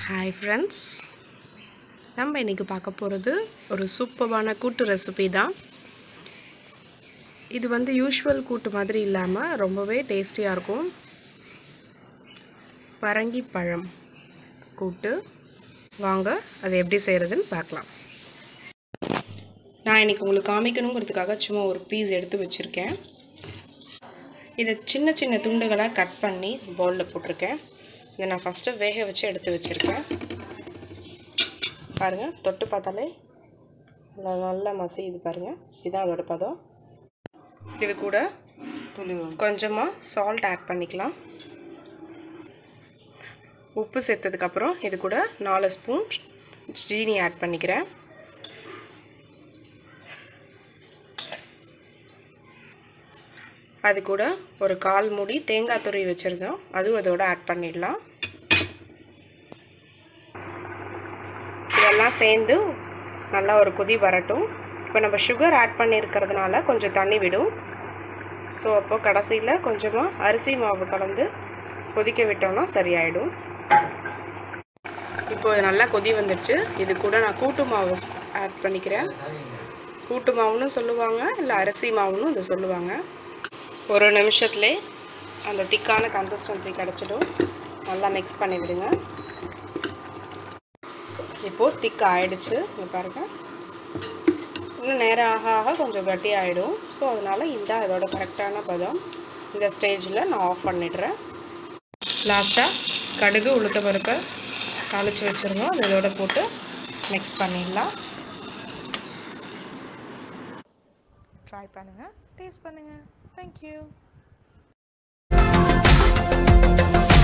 hi friends நம்ம இன்றைக்கி பார்க்க போகிறது ஒரு சூப்பரான கூட்டு ரெசிபி தான் இது வந்து யூஷுவல் கூட்டு மாதிரி இல்லாமல் ரொம்பவே டேஸ்டியாக இருக்கும் பரங்கி பழம் கூட்டு வாங்க அது எப்படி செய்கிறதுன்னு பார்க்கலாம் நான் இன்றைக்கி உங்களுக்கு காமிக்கணுங்கிறதுக்காக சும்மா ஒரு பீஸ் எடுத்து வச்சுருக்கேன் இதை சின்ன சின்ன துண்டுகளாக கட் பண்ணி பவுலில் போட்டிருக்கேன் இதை நான் ஃபஸ்ட்டு வேக வச்சு எடுத்து வச்சுருக்கேன் பாருங்கள் தொட்டு பார்த்தாலே நல்லா நல்லா மசியுது பாருங்கள் இதுதான் அதோட பதம் இது கூட கொஞ்சமாக சால்ட் ஆட் பண்ணிக்கலாம் உப்பு சேர்த்ததுக்கப்புறம் இது கூட நாலு ஸ்பூன் சீனி ஆட் பண்ணிக்கிறேன் அது கூட ஒரு கால் மூடி தேங்காய் துருவி வச்சுருந்தோம் அதுவும் அதோட ஆட் பண்ணிடலாம் இதெல்லாம் சேர்ந்து நல்லா ஒரு கொதி வரட்டும் இப்போ நம்ம சுகர் ஆட் பண்ணியிருக்கிறதுனால கொஞ்சம் தண்ணி விடும் ஸோ அப்போ கடைசியில் கொஞ்சமாக அரிசி மாவு கலந்து கொதிக்க விட்டோம்னா சரியாயிடும் இப்போ இது நல்லா கொதி வந்துடுச்சு இது கூட நான் கூட்டு மாவு ஆட் பண்ணிக்கிறேன் கூட்டு மாவுன்னு சொல்லுவாங்க இல்லை அரிசி மாவுன்னு இதை சொல்லுவாங்க ஒரு நிமிஷத்துலே அந்த திக்கான கன்சிஸ்டன்சி கிடச்சிடும் நல்லா மிக்ஸ் பண்ணி விடுங்க இப்போது திக் ஆகிடுச்சு இங்கே பாருங்கள் இன்னும் நேரம் ஆக ஆக கொஞ்சம் கட்டி ஆகிடும் ஸோ அதனால் இந்த இதோட கரெக்டான பதம் இந்த ஸ்டேஜில் நான் ஆஃப் பண்ணிடுறேன் லாஸ்ட்டாக கடுகு உளுத்த பருப்பை தாளித்து வச்சுருந்தோம் அது இதோட போட்டு மிக்ஸ் பண்ணிடலாம் ட்ரை பண்ணுங்கள் டேஸ்ட் பண்ணுங்கள் தேங்க்யூ